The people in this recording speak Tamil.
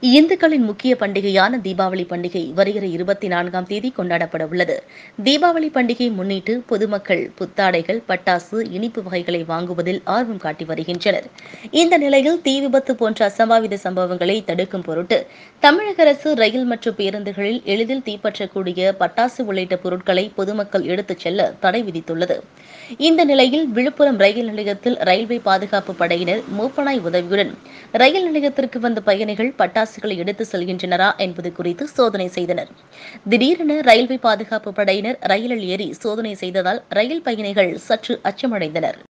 இந்துக்களின் முக்கிய பண்டிகையான தீபாவளி பண்டிகை வருகிற இருபத்தி நான்காம் தேதி கொண்டாடப்பட உள்ளது தீபாவளி பண்டிகையை முன்னிட்டு பொதுமக்கள் புத்தாடைகள் பட்டாசு இனிப்பு வகைகளை வாங்குவதில் ஆர்வம் காட்டி வருகின்றனர் இந்த நிலையில் தீ விபத்து போன்ற அசம்பாவித சம்பவங்களை தடுக்கும் பொருட்டு தமிழக அரசு ரயில் மற்றும் பேருந்துகளில் எளிதில் தீப்பற்றக்கூடிய பட்டாசு உள்ளிட்ட பொருட்களை பொதுமக்கள் எடுத்துச் செல்ல தடை விதித்துள்ளது இந்த நிலையில் விழுப்புரம் ரயில் நிலையத்தில் ரயில்வே பாதுகாப்பு படையினர் மூப்பனாய் உதவியுடன் ரயில் நிலையத்திற்கு வந்த பயணிகள் பட்டாசுகளை எடுத்து செல்கின்றனரா என்பது குறித்து சோதனை செய்தனர் திடீரென ரயில்வே பாதுகாப்பு படையினர் ரயிலில் ஏறி சோதனை செய்ததால் ரயில் பயணிகள் சற்று அச்சமடைந்தனர்